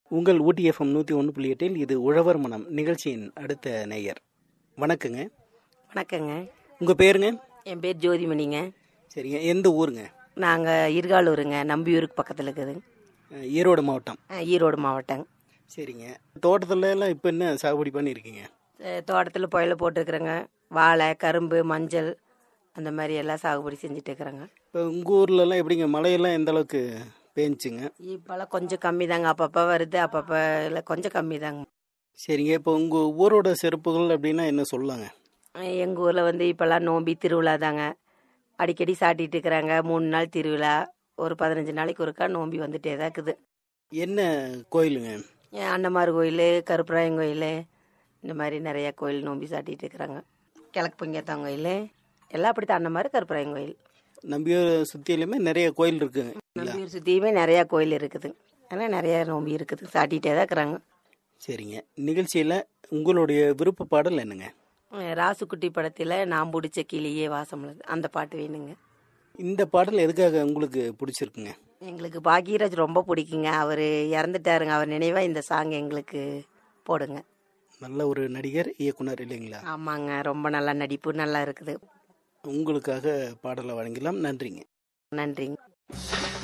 உங்கள் ஊட்டி எஃப்எம் நூற்றி ஒன்று புள்ளி எட்டில் இது உழவர் மனம் நிகழ்ச்சியின் அடுத்த நேயர் வணக்கங்க வணக்கங்க உங்கள் பேருங்க என் பேர் ஜோதிமணிங்க சரிங்க எந்த ஊருங்க நாங்கள் இருகாலூருங்க நம்பியூருக்கு பக்கத்தில் இருக்குதுங்க அஹ், ஈரோடு மாவட்டம் அஹ், ஈரோடு மாவட்டம் சரிங்க தோட்டத்துல எல்லாம் இப்போ என்ன சாகுபடி பண்ணியிருக்கீங்க அஹ், தோட்டத்தில் புயல போட்டிருக்கிறேங்க வாழை கரும்பு மஞ்சள் அந்த மாதிரி எல்லாம் சாகுபடி செஞ்சுட்டு இருக்கிறேங்க இப்போ உங்கள் ஊர்லலாம் எப்படிங்க மழையெல்லாம் எந்த அளவுக்கு பேஞ்சுங்க இப்போல்லாம் கொஞ்சம் கம்மி தாங்க அப்பப்போ வருது அப்பப்போ இல்லை கொஞ்சம் கம்மி தாங்க சரிங்க இப்போ உங்கள் ஊரோட சிறப்புகள் அப்படின்னா என்ன சொல்லலாங்க எங்கள் ஊரில் வந்து இப்போல்லாம் நோம்பி திருவிழா தாங்க அடிக்கடி சாட்டிட்டு இருக்கிறாங்க மூணு நாள் திருவிழா ஒரு பதினஞ்சு நாளைக்கு ஒருக்கா நோம்பி வந்துட்டே தான் இருக்குது என்ன கோயிலுங்க ஏன் அன்னமார் கோயில் கருப்பராயன் கோயில் இந்த மாதிரி நிறைய கோயில் நோம்பி சாட்டிட்டு இருக்கிறாங்க கிழக்கு பங்கேத்தான் கோயில் எல்லாம் அப்படித்தான் அன்னமார் கருப்பராயன் கோயில் நம்பியூர் சுற்றிலுமே நிறைய கோயில் இருக்குங்க நம்பியூர் சுற்றியுமே நிறையா கோயில் இருக்குது ஆனால் நிறைய நோம்பி இருக்குது சாட்டிகிட்டே தான் இருக்கிறாங்க சரிங்க நிகழ்ச்சியில் உங்களுடைய விருப்ப பாடல் என்னங்க அஹ் ராசுக்குட்டி படத்தில் நான் பிடிச்ச கிளியே வாசம்லது அந்த பாட்டு வேணுங்க இந்த பாடல் எதுக்காக உங்களுக்கு பிடிச்சிருக்குங்க எங்களுக்கு பாக்யராஜ் ரொம்ப பிடிக்குங்க அவர் இறந்துட்டாருங்க அவர் நினைவாக இந்த சாங் எங்களுக்கு போடுங்க நல்ல ஒரு நடிகர் இயக்குனர் இல்லைங்களா ஆமாங்க ரொம்ப நல்லா நடிப்பு நல்லா இருக்குது உங்களுக்காக பாடலை வழங்கலாம் நன்றிங்க நன்றிங்க